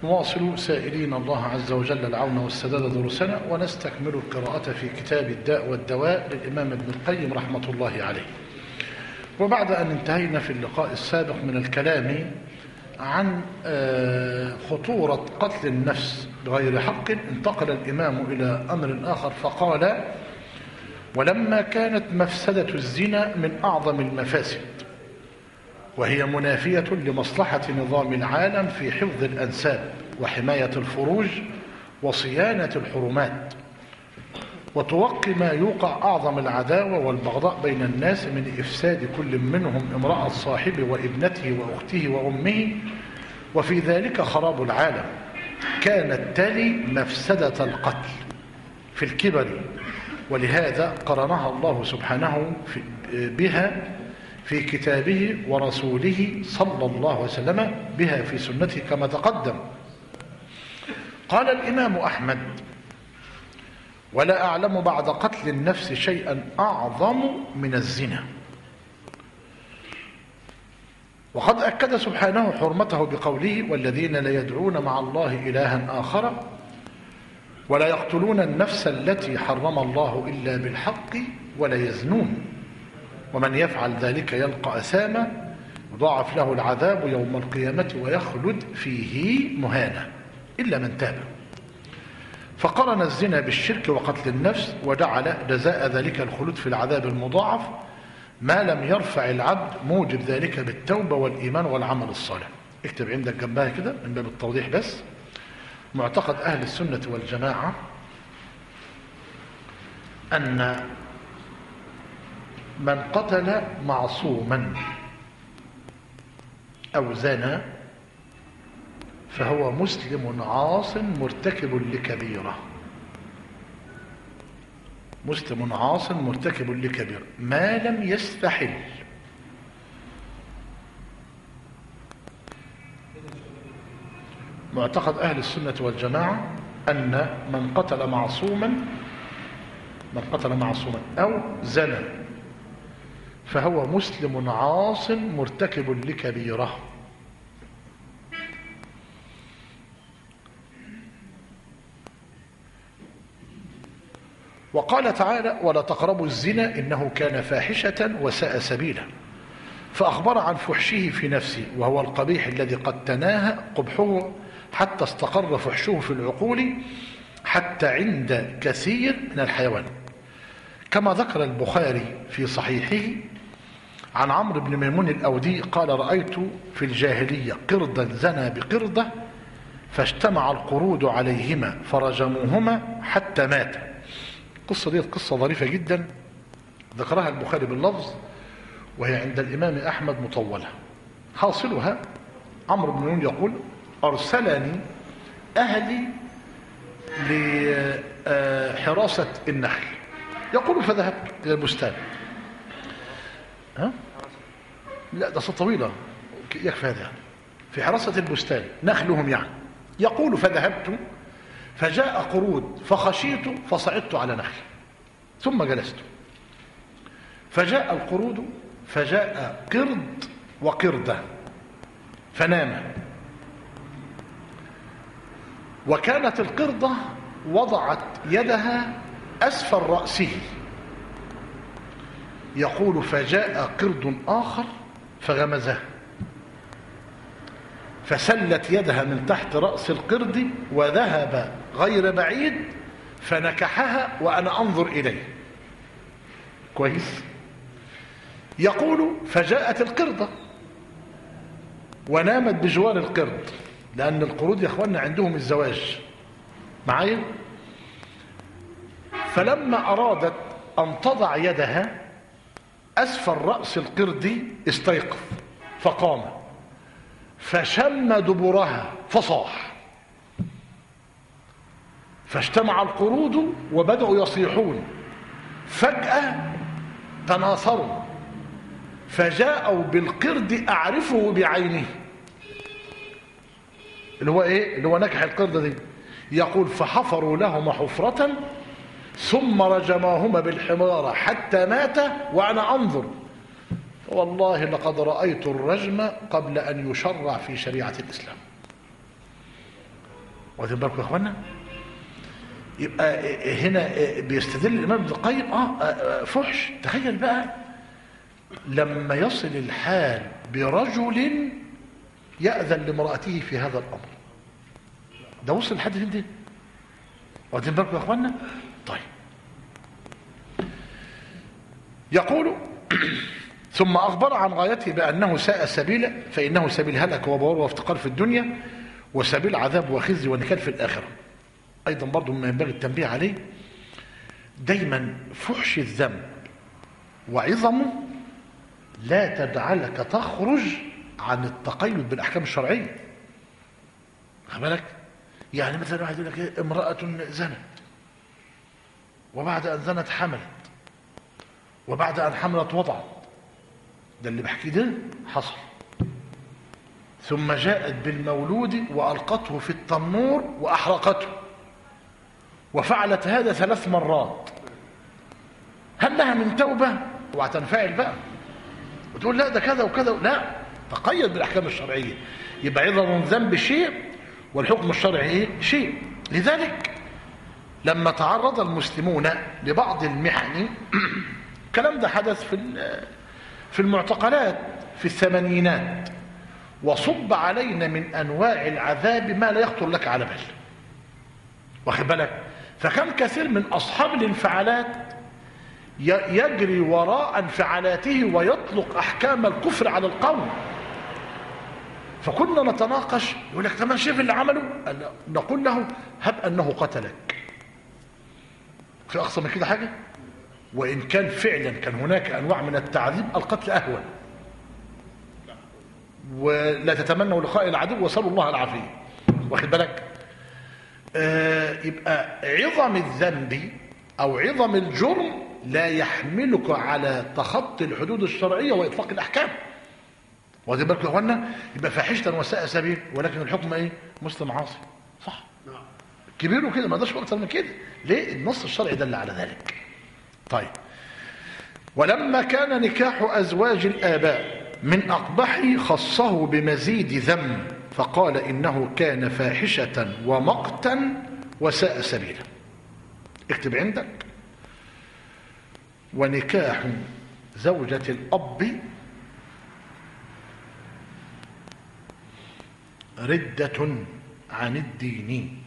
نواصل سائلين الله عز وجل العون والسداد دروسنا ونستكمل القراءة في كتاب الداء والدواء للإمام ابن القيم رحمة الله عليه وبعد أن انتهينا في اللقاء السابق من الكلام عن خطورة قتل النفس بغير حق انتقل الإمام إلى أمر آخر فقال ولما كانت مفسدة الزنا من أعظم المفاسد وهي منافية لمصلحة نظام العالم في حفظ الأنساب وحماية الفروج وصيانة الحرمات وتوقي ما يوقع أعظم العداوة والبغضاء بين الناس من إفساد كل منهم امرأة صاحبه وابنته وأخته وأمه وفي ذلك خراب العالم كانت تلي مفسدة القتل في الكبر ولهذا قرنها الله سبحانه بها في كتابه ورسوله صلى الله عليه وسلم بها في سنته كما تقدم قال الإمام أحمد ولا أعلم بعد قتل النفس شيئا أعظم من الزنا وقد أكد سبحانه حرمته بقوله والذين لا يدعون مع الله إلها آخر ولا يقتلون النفس التي حرم الله إلا بالحق ولا يزنون ومن يفعل ذلك يلقى أساما يضاعف له العذاب يوم القيامة ويخلد فيه مهانا إلا من تاب فقرن الزنا بالشرك وقتل النفس وجعل جزاء ذلك الخلود في العذاب المضاعف ما لم يرفع العبد موجب ذلك بالتوبة والإيمان والعمل الصالح اكتب عندك جنبها كده من باب التوضيح بس معتقد أهل السنة والجماعة أن من قتل معصوما أو زنى فهو مسلم عاص مرتكب لكبيرة مسلم عاص مرتكب لكبيرة ما لم يستحل معتقد أهل السنة والجماعة أن من قتل معصوما من قتل معصوما أو زنى فهو مسلم عاص مرتكب لكبيرة وقال تعالى ولا تقربوا الزنا إنه كان فاحشة وساء سبيلا فأخبر عن فحشه في نفسه وهو القبيح الذي قد تناهى قبحه حتى استقر فحشه في العقول حتى عند كثير من الحيوان كما ذكر البخاري في صحيحه عن عمرو بن ميمون الأودي قال رأيت في الجاهلية قردا زنى بقردة فاجتمع القرود عليهما فرجموهما حتى مات القصة دي قصة ظريفة جدا ذكرها البخاري باللفظ وهي عند الإمام أحمد مطولة حاصلها عمرو بن ميمون يقول أرسلني أهلي لحراسة النخل يقول فذهبت إلى البستان ها؟ لا ده قصة طويلة يكفي هذا في حراسة البستان نخلهم يعني يقول فذهبت فجاء قرود فخشيت فصعدت على نخل ثم جلست فجاء القرود فجاء قرد وقردة فنام وكانت القردة وضعت يدها أسفل رأسه يقول فجاء قرد آخر فغمزه فسلت يدها من تحت رأس القرد وذهب غير بعيد فنكحها وأنا أنظر إليه كويس يقول فجاءت القردة ونامت بجوار القرد لأن القرود يا أخوانا عندهم الزواج معايا فلما أرادت أن تضع يدها أسفل رأس القرد استيقظ فقام فشم دبرها فصاح فاجتمع القرود وبدأوا يصيحون فجأة تناصروا فجاءوا بالقرد أعرفه بعينه اللي هو ايه اللي هو نكح القردة دي يقول فحفروا لهما حفرة ثم رجماهما بالحمارة حتى مات وأنا أنظر والله لقد رأيت الرجم قبل أن يشرع في شريعة الإسلام واخدين بالكم يا اخوانا يبقى هنا بيستدل الامام ابن القيم اه فحش تخيل بقى لما يصل الحال برجل يأذن لامرأته في هذا الأمر ده وصل لحد فين ده واخدين بالكم يا اخوانا طيب يقول ثم أخبر عن غايته بأنه ساء سبيلا فإنه سبيل هلك وبور وافتقار في الدنيا وسبيل عذاب وخزي ونكال في الآخرة أيضا برضو مما ينبغي التنبيه عليه دايما فحش الذنب وعظمه لا تجعلك تخرج عن التقيد بالأحكام الشرعية خد بالك يعني مثلا واحد يقول لك إيه امرأة زنت وبعد أن زنت حملت وبعد أن حملت وضعت ده اللي بحكي ده حصل ثم جاءت بالمولود وألقته في التنور وأحرقته وفعلت هذا ثلاث مرات هل لها من توبة وهتنفعل بقى وتقول لا ده كذا وكذا لا تقيد بالأحكام الشرعية يبقى عظم الذنب شيء والحكم الشرعي ايه شيء لذلك لما تعرض المسلمون لبعض المحن الكلام ده حدث في في المعتقلات في الثمانينات وصب علينا من انواع العذاب ما لا يخطر لك على بال واخد بالك فكم كثير من اصحاب الانفعالات يجري وراء انفعالاته ويطلق احكام الكفر على القوم فكنا نتناقش يقول لك تمام شايف اللي عمله نقول له هب انه قتلك في اقصى من كده حاجه وان كان فعلا كان هناك انواع من التعذيب القتل اهون ولا تتمنوا لقاء العدو وصلوا الله العافيه واخد بالك آه يبقى عظم الذنب او عظم الجرم لا يحملك على تخطي الحدود الشرعيه واطلاق الاحكام واخد بالك يا اخوانا يبقى فاحشه وساء سبيل ولكن الحكم ايه مسلم عاصي صح كبير وكده ما قدرش اكتر من كده ليه النص الشرعي دل على ذلك طيب ولما كان نكاح ازواج الاباء من اقبح خصه بمزيد ذم فقال انه كان فاحشه ومقتا وساء سبيلا اكتب عندك ونكاح زوجة الأب ردة عن الدين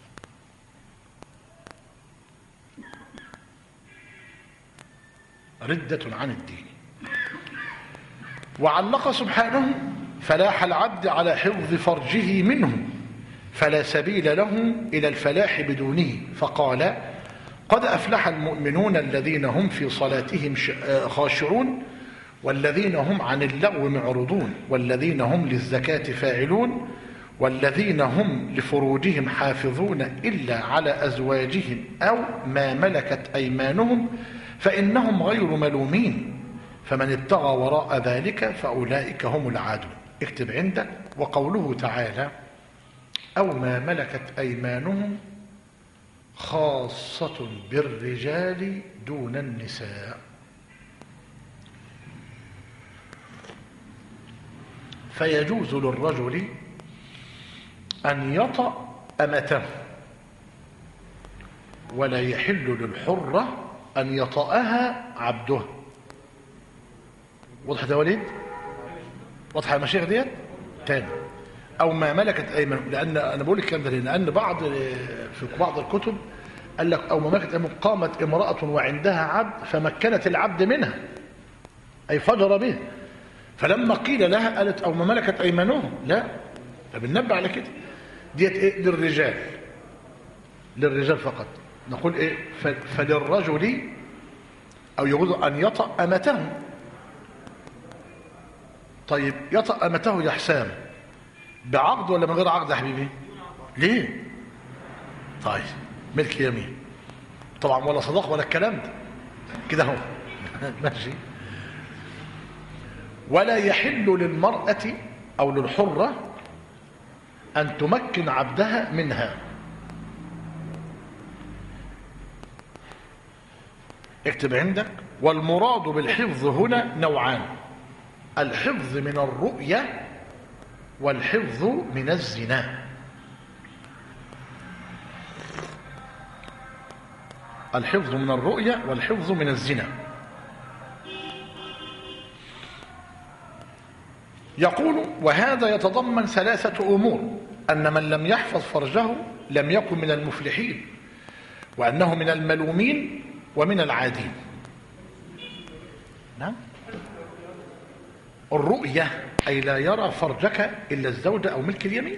ردة عن الدين وعلق سبحانه فلاح العبد على حفظ فرجه منه فلا سبيل له إلى الفلاح بدونه فقال قد أفلح المؤمنون الذين هم في صلاتهم خاشعون والذين هم عن اللغو معرضون والذين هم للزكاة فاعلون والذين هم لفروجهم حافظون إلا على أزواجهم أو ما ملكت أيمانهم فإنهم غير ملومين فمن ابتغى وراء ذلك فأولئك هم العادون اكتب عندك وقوله تعالى أو ما ملكت أيمانهم خاصة بالرجال دون النساء فيجوز للرجل أن يطأ أمته ولا يحل للحرة أن يطأها عبده واضح يا وليد واضحة يا مشايخ ديت تاني أو ما ملكت أيمانه لأن أنا بقول الكلام ده لأن بعض في بعض الكتب قال لك أو ما ملكت أيمانه قامت امرأة وعندها عبد فمكنت العبد منها أي فجر به فلما قيل لها قالت أو ما ملكت أيمانهم لا فبننبه على كده ديت إيه للرجال للرجال فقط نقول إيه فللرجل أو يجوز أن يطأ أمته طيب يطأ أمته يا حسام بعقد ولا من غير عقد يا حبيبي ليه طيب ملك يمين طبعا ولا صداق ولا الكلام ده كده اهو ماشي ولا يحل للمرأة أو للحرة أن تمكن عبدها منها اكتب عندك والمراد بالحفظ هنا نوعان الحفظ من الرؤية والحفظ من الزنا الحفظ من الرؤية والحفظ من الزنا يقول وهذا يتضمن ثلاثة أمور أن من لم يحفظ فرجه لم يكن من المفلحين وأنه من الملومين ومن العادين نعم الرؤية أي لا يرى فرجك إلا الزوجة أو ملك اليمين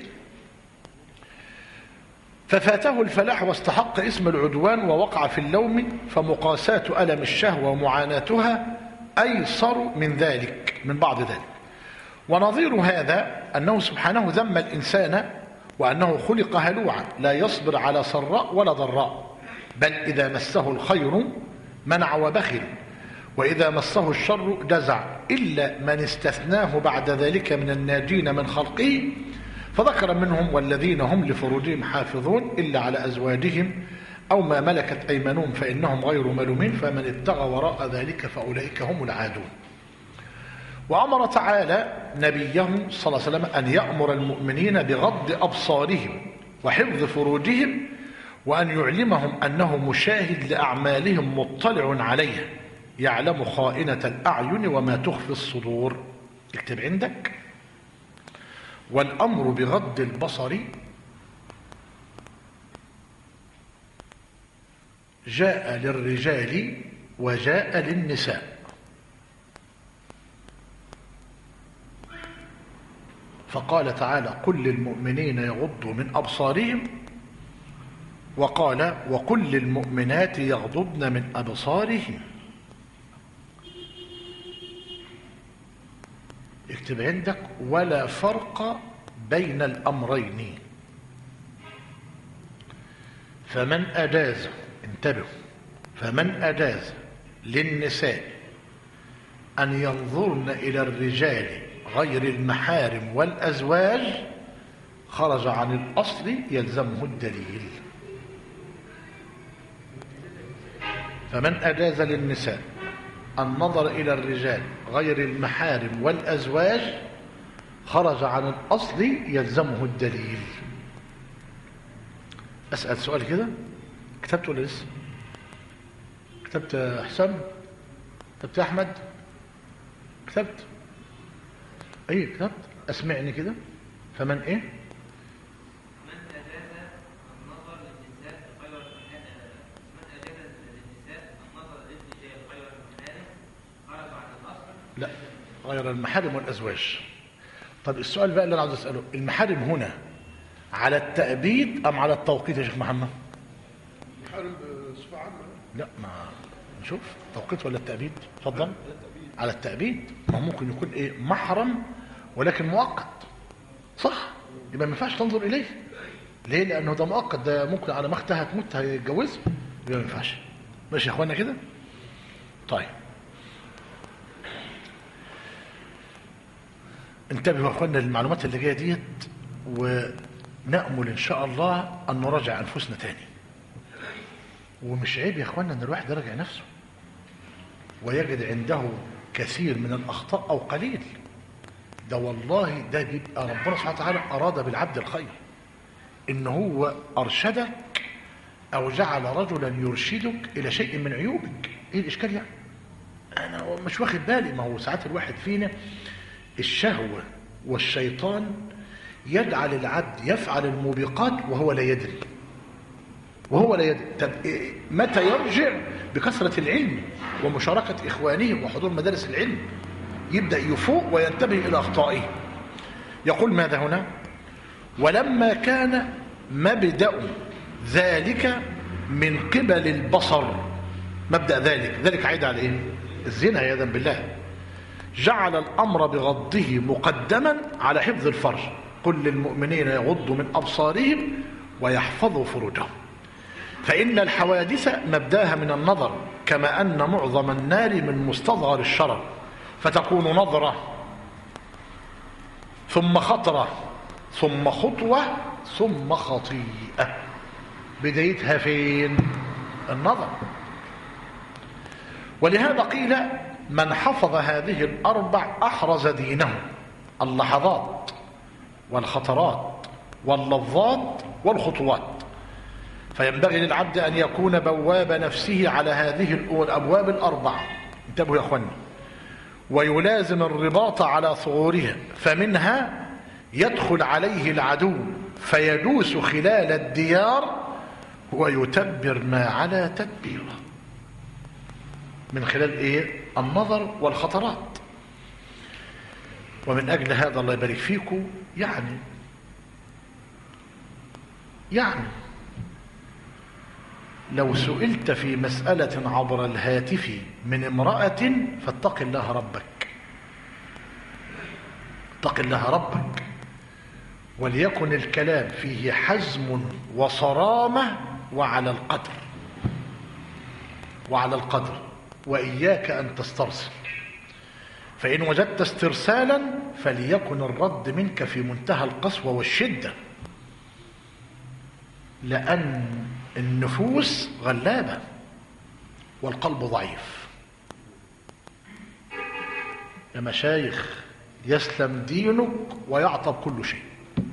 ففاته الفلاح واستحق اسم العدوان ووقع في اللوم فمقاساة ألم الشهوة ومعاناتها أيسر من ذلك من بعض ذلك ونظير هذا أنه سبحانه ذم الإنسان وأنه خلق هلوعا لا يصبر على سراء ولا ضراء بل إذا مسه الخير منع وبخل وإذا مسه الشر جزع إلا من استثناه بعد ذلك من الناجين من خلقه فذكر منهم والذين هم لفروجهم حافظون إلا على أزواجهم أو ما ملكت أيمانهم فإنهم غير ملومين فمن اتقى وراء ذلك فأولئك هم العادون وأمر تعالى نبيه صلى الله عليه وسلم أن يأمر المؤمنين بغض أبصارهم وحفظ فروجهم وأن يعلمهم أنه مشاهد لأعمالهم مطلع عليها يعلم خائنة الأعين وما تخفي الصدور اكتب عندك والأمر بغض البصر جاء للرجال وجاء للنساء فقال تعالى قل للمؤمنين يغضوا من أبصارهم وقال وقل للمؤمنات يغضبن من أبصارهم اكتب عندك ولا فرق بين الأمرين فمن أجاز انتبهوا فمن أجاز للنساء أن ينظرن إلى الرجال غير المحارم والأزواج خرج عن الأصل يلزمه الدليل فمن أجاز للنساء النظر إلى الرجال غير المحارم والأزواج خرج عن الأصل يلزمه الدليل أسأل سؤال كده كتبت ولا لسه كتبت حسام كتبت أحمد كتبت أي كتبت أسمعني كده فمن إيه لا غير المحارم والأزواج طب السؤال بقى اللي أنا عاوز أسأله المحارم هنا على التأبيد أم على التوقيت يا شيخ محمد محارم بصفة عامة لا ما نشوف توقيت ولا التأبيد اتفضل على التأبيد ما ممكن يكون ايه محرم ولكن مؤقت صح يبقى ما ينفعش تنظر اليه ليه لانه ده مؤقت ده ممكن على ما اختها تموت هيتجوزها يبقى ما ينفعش ماشي يا اخوانا كده طيب انتبهوا يا اخوانا للمعلومات اللي جايه ديت ونأمل ان شاء الله ان نراجع انفسنا تاني ومش عيب يا اخوانا ان الواحد يراجع نفسه ويجد عنده كثير من الاخطاء او قليل ده والله ده بيبقى ربنا سبحانه وتعالى اراد بالعبد الخير ان هو ارشدك او جعل رجلا يرشدك الى شيء من عيوبك ايه الاشكال يعني انا مش واخد بالي ما هو ساعات الواحد فينا الشهوه والشيطان يجعل العبد يفعل الموبقات وهو لا يدري وهو لا يدري طب إيه متى يرجع بكثرة العلم ومشاركة إخوانه وحضور مدارس العلم يبدأ يفوق وينتبه إلى أخطائه يقول ماذا هنا ولما كان مبدأ ذلك من قبل البصر مبدأ ذلك ذلك عيد على إيه الزنا عياذا بالله جعل الأمر بغضه مقدما على حفظ الفرج قل للمؤمنين يغضوا من أبصارهم ويحفظوا فروجهم فإن الحوادث مبداها من النظر كما أن معظم النار من مستصغر الشرر فتكون نظرة ثم خطرة ثم خطوة ثم خطيئة بدايتها فين النظر ولهذا قيل من حفظ هذه الأربع أحرز دينه اللحظات والخطرات واللفظات والخطوات فينبغي للعبد أن يكون بواب نفسه على هذه الأبواب الأربعة انتبهوا يا أخواني ويلازم الرباط على ثغورها فمنها يدخل عليه العدو فيدوس خلال الديار ويتبر ما على تدبيره من خلال ايه النظر والخطرات ومن اجل هذا الله يبارك فيكم يعني يعني لو سئلت في مسألة عبر الهاتف من امرأة فاتق الله ربك اتق الله ربك وليكن الكلام فيه حزم وصرامة وعلى القدر وعلى القدر وإياك أن تسترسل فإن وجدت استرسالا فليكن الرد منك في منتهى القسوة والشدة لأن النفوس غلابة والقلب ضعيف يا مشايخ يسلم دينك ويعطب كل شيء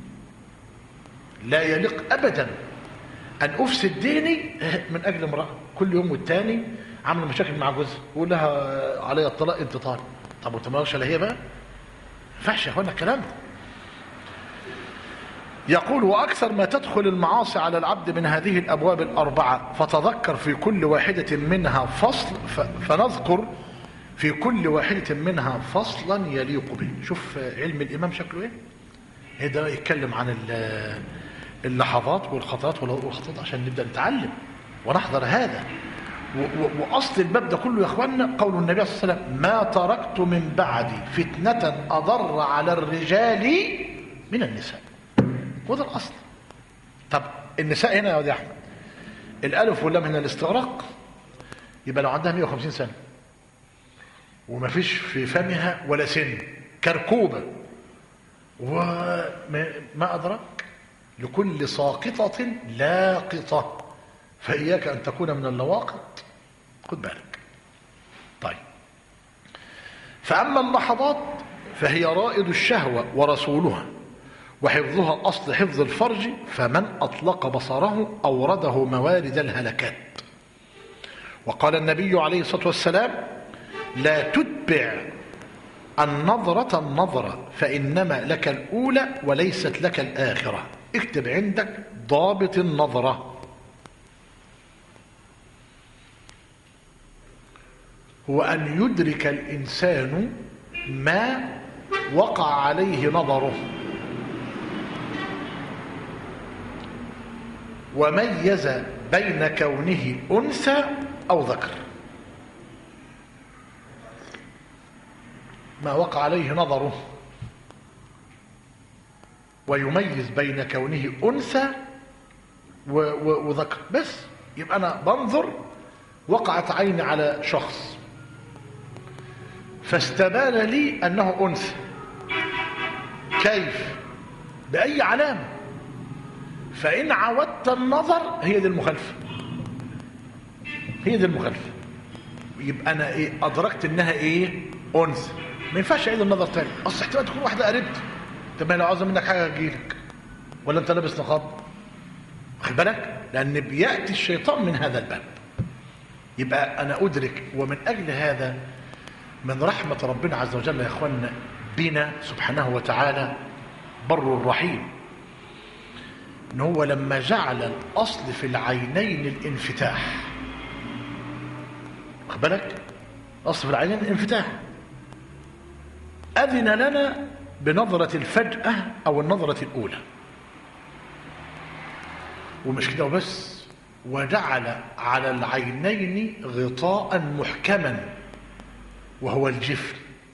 لا يليق أبدا أن أفسد ديني من أجل امرأة كل يوم والتاني عامل مشاكل مع جوزها ويقول لها علي الطلاق انت طالق طب وانت مالكش الا هي بقى؟ ما ينفعش يا اخوانا الكلام ده يقول وأكثر ما تدخل المعاصي على العبد من هذه الأبواب الأربعة فتذكر في كل واحدة منها فصل فنذكر في كل واحدة منها فصلا يليق به شوف علم الإمام شكله إيه هذا يتكلم عن اللحظات والخطوات والخطوات عشان نبدأ نتعلم ونحضر هذا وأصل الباب ده كله يا أخوانا قول النبي صلى الله عليه وسلم ما تركت من بعدي فتنة أضر على الرجال من النساء وده الأصل طب النساء هنا يا ودي أحمد الألف واللام هنا الاستغراق يبقى لو عندها 150 سنة وما فيش في فمها ولا سن كركوبة وما أدرك لكل ساقطة لاقطة فإياك أن تكون من اللواقط خد بالك طيب فأما اللحظات فهي رائد الشهوة ورسولها وحفظها أصل حفظ الفرج فمن أطلق بصره أورده موارد الهلكات وقال النبي عليه الصلاة والسلام لا تتبع النظرة النظرة فإنما لك الأولى وليست لك الآخرة اكتب عندك ضابط النظرة هو أن يدرك الإنسان ما وقع عليه نظره وميز بين كونه أنثى أو ذكر ما وقع عليه نظره ويميز بين كونه أنثى وذكر بس يبقى أنا بنظر وقعت عيني على شخص فاستبان لي أنه أنثى كيف بأي علامة فإن عودت النظر هي دي المخالفة هي دي المخالفة يبقى أنا إيه أدركت إنها إيه أنثى ما ينفعش أعيد النظر تاني أصل احتمال تكون واحدة قريبتي طب ما لو عاوزة منك حاجة أجيلك ولا أنت لابس نقاب واخد بالك لأن بيأتي الشيطان من هذا الباب يبقى أنا أدرك ومن أجل هذا من رحمة ربنا عز وجل يا إخواننا بنا سبحانه وتعالى بر الرحيم ان هو لما جعل الاصل في العينين الانفتاح واخد بالك اصل في العينين الانفتاح اذن لنا بنظره الفجاه او النظره الاولى ومش كده وبس وجعل على العينين غطاء محكما وهو الجفن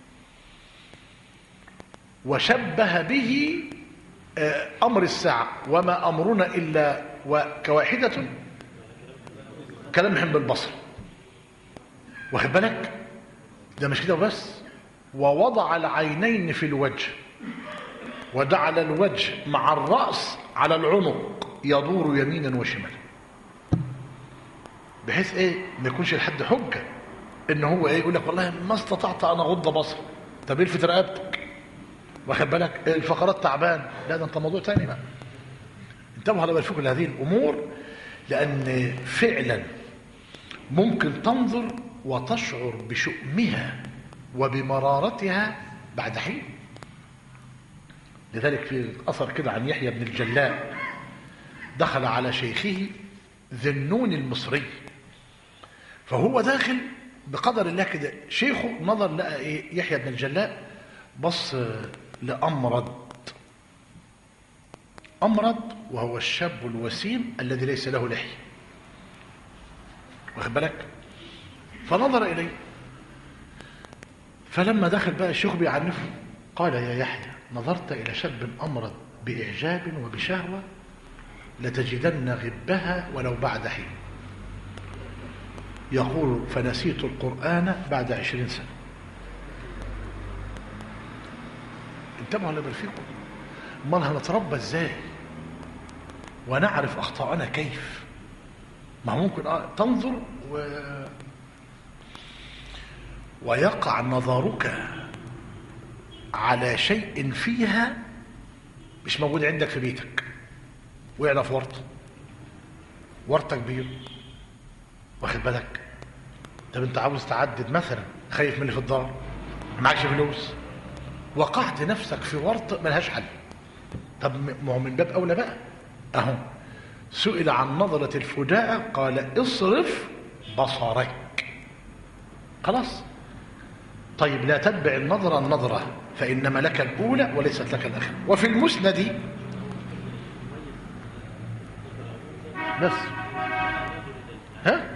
وشبه به أمر الساعة وما أمرنا إلا كواحدة كلمهم بالبصر واخد بالك ده مش كده وبس ووضع العينين في الوجه وجعل الوجه مع الرأس على العنق يدور يمينا وشمالا بحيث ايه ما يكونش لحد حجه ان هو ايه يقول لك والله ما استطعت ان اغض بصري طب الفت رقبتك واخد بالك الفقرات تعبان لا ده انت موضوع تاني بقى انتبهوا على بالكم لهذه الامور لأن فعلا ممكن تنظر وتشعر بشؤمها وبمرارتها بعد حين لذلك في أثر كده عن يحيى بن الجلاء دخل على شيخه ذنون المصري فهو داخل بقدر الله كده شيخه نظر لقى ايه يحيى بن الجلاء بص لأمرد أمرد وهو الشاب الوسيم الذي ليس له لحية واخد بالك فنظر إليه فلما دخل بقى الشيخ بيعنفه قال يا يحيى نظرت إلى شاب أمرد بإعجاب وبشهوة لتجدن غبها ولو بعد حين يقول فنسيت القرآن بعد عشرين سنة انتبهوا على بالفيكم امال هنتربى ازاي ونعرف اخطاءنا كيف ما هو ممكن آه تنظر و... ويقع نظرك على شيء فيها مش موجود عندك في بيتك وقعنا في ورطه ورطه كبير واخد بالك طب انت عاوز تعدد مثلا خايف من اللي في الدار معكش فلوس وقعت نفسك في ورطه ملهاش حل طب ما هو من باب اولى بقى اهو سئل عن نظرة الفجاءة قال اصرف بصرك خلاص طيب لا تتبع النظرة النظرة فإنما لك الأولى وليست لك الأخرى وفي المسند بس ها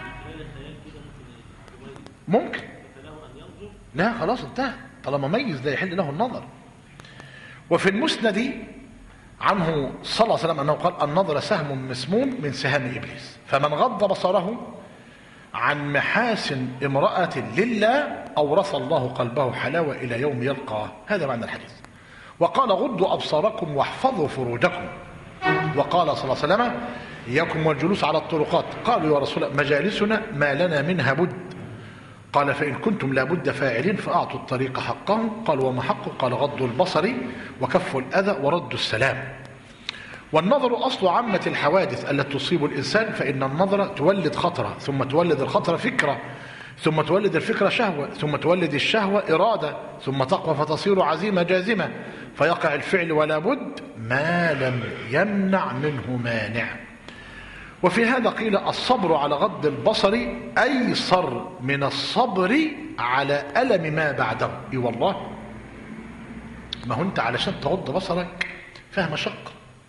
ممكن لا خلاص انتهى طالما ميز لا يحل له النظر وفي المسند عنه صلى الله عليه وسلم أنه قال النظر سهم مسموم من سهام إبليس فمن غض بصره عن محاسن امرأة لله أورث الله قلبه حلاوة إلى يوم يلقاه هذا معنى الحديث وقال غضوا أبصاركم واحفظوا فروجكم وقال صلى الله عليه وسلم إياكم والجلوس على الطرقات قالوا يا رسول الله مجالسنا ما لنا منها بد قال فإن كنتم لابد فاعلين فأعطوا الطريق حقه قال وما حقه قال غض البصر وكف الأذى ورد السلام والنظر أصل عامة الحوادث التي تصيب الإنسان فإن النظر تولد خطرة ثم تولد الخطرة فكرة ثم تولد الفكرة شهوة ثم تولد الشهوة إرادة ثم تقوى فتصير عزيمة جازمة فيقع الفعل ولا بد ما لم يمنع منه مانع وفي هذا قيل الصبر على غض البصر أيسر من الصبر على ألم ما بعده اي والله ما هو انت علشان تغض بصرك فيها مشقة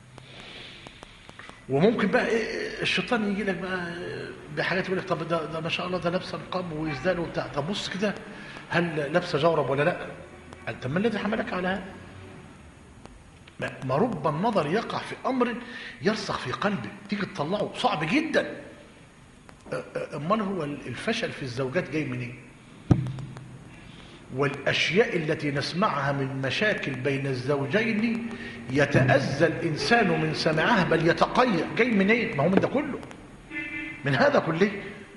وممكن بقى إيه الشيطان يجي لك بقى بحاجات يقول لك طب ده, ده ما شاء الله ده لابسه نقاب ويزداد وبتاع طب بص كده هل لابسه جورب ولا لا؟ طب ما الذي حملك على هذا؟ ما رب النظر يقع في امر يرسخ في قلبك تيجي تطلعه صعب جدا امال هو الفشل في الزوجات جاي منين إيه؟ والاشياء التي نسمعها من مشاكل بين الزوجين يتاذى الانسان من سماعها بل يتقيأ جاي منين إيه؟ ما هو من ده كله من هذا كله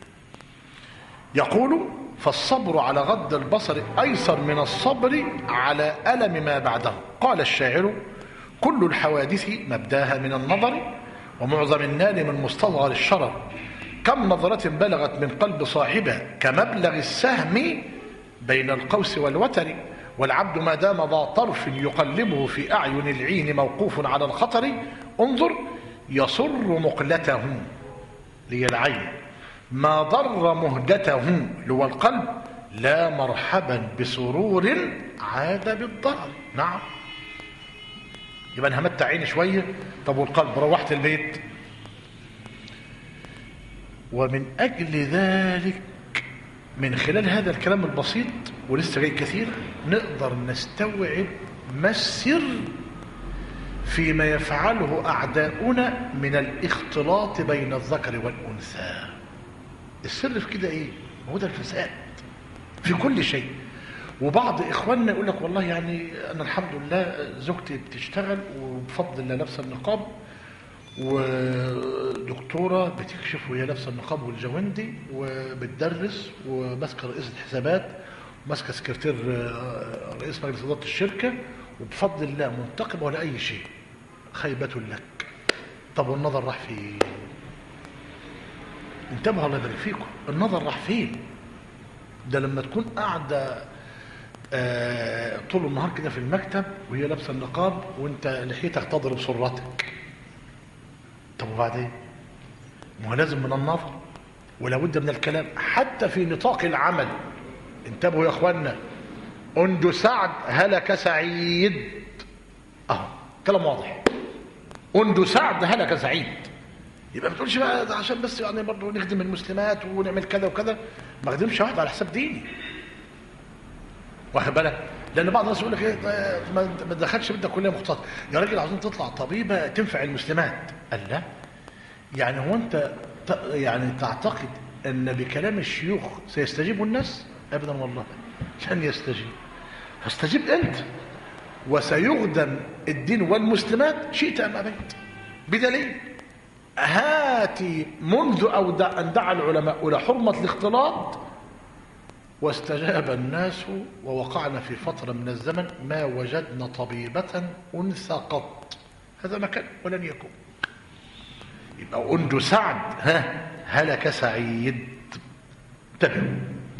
يقول فالصبر على غض البصر ايسر من الصبر على الم ما بعده قال الشاعر كل الحوادث مبداها من النظر ومعظم النار من مستصغر الشرر كم نظرة بلغت من قلب صاحبها كمبلغ السهم بين القوس والوتر والعبد ما دام ذا طرف يقلبه في أعين العين موقوف على الخطر انظر يصر مقلته لي العين ما ضر مهجته لو القلب لا مرحبا بسرور عاد بالضرر نعم يبقى انا همتع عيني شويه طب والقلب روحت البيت ومن اجل ذلك من خلال هذا الكلام البسيط ولسه جاي كثير نقدر نستوعب ما السر فيما يفعله اعداؤنا من الاختلاط بين الذكر والانثى السر في كده ايه هو ده الفساد في كل شيء وبعض اخواننا يقول لك والله يعني انا الحمد لله زوجتي بتشتغل وبفضل الله لابسه النقاب ودكتوره بتكشف وهي لابسه النقاب والجوندي وبتدرس وماسكه رئيسه حسابات وماسكه سكرتير رئيس مجلس اداره الشركه وبفضل الله منتقبه ولا اي شيء خيبه لك طب والنظر راح فين انتبهوا الله يبارك فيكم النظر راح فين ده لما تكون قاعده آه طول النهار كده في المكتب وهي لابسه النقاب وانت لحيتك تضرب سرتك طب وبعدين ما هو لازم من النظر ولا بد من الكلام حتى في نطاق العمل انتبهوا يا اخوانا أند سعد هلك سعيد اهو كلام واضح أند سعد هلك سعيد يبقى ما تقولش بقى ده عشان بس يعني برضه نخدم المسلمات ونعمل كذا وكذا ما اخدمش واحد على حساب ديني واخد بالك لان بعض الناس يقول لك ايه ده ما ما تدخلش بدك كليه مختصه يا راجل عاوزين تطلع طبيبه تنفع المسلمات قال لا يعني هو انت ت- يعني تعتقد ان بكلام الشيوخ سيستجيب الناس ابدا والله لن يستجيب فاستجيب انت وسيخدم الدين والمسلمات شئت ام ابيت بدليل هاتي منذ أو دع- أن دعا العلماء إلى حرمة الاختلاط واستجاب الناس ووقعنا في فترة من الزمن ما وجدنا طبيبة أنثى قط هذا مكان ولن يكون يبقى أنجو سعد ها هلك سعيد انتبهوا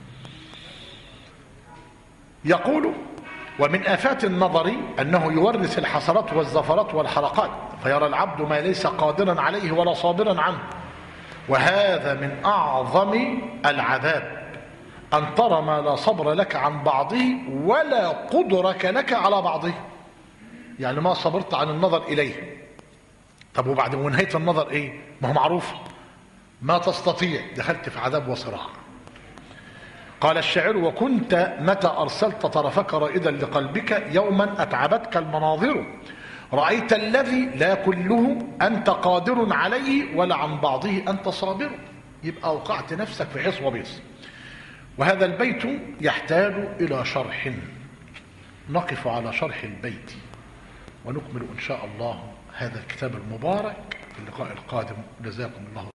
يقول ومن آفات النظر أنه يورث الحسرات والزفرات والحلقات فيرى العبد ما ليس قادرا عليه ولا صابرا عنه وهذا من أعظم العذاب أن ترى ما لا صبر لك عن بعضه ولا قدرك لك على بعضه يعني ما صبرت عن النظر إليه طب وبعد ونهاية النظر إيه ما هو معروف ما تستطيع دخلت في عذاب وصراع قال الشاعر وكنت متى أرسلت طرفك رائدا لقلبك يوما أتعبتك المناظر رأيت الذي لا كله أنت قادر عليه ولا عن بعضه أنت صابر يبقى أوقعت نفسك في حص وبيص وهذا البيت يحتاج إلى شرح نقف على شرح البيت ونكمل إن شاء الله هذا الكتاب المبارك في اللقاء القادم جزاكم الله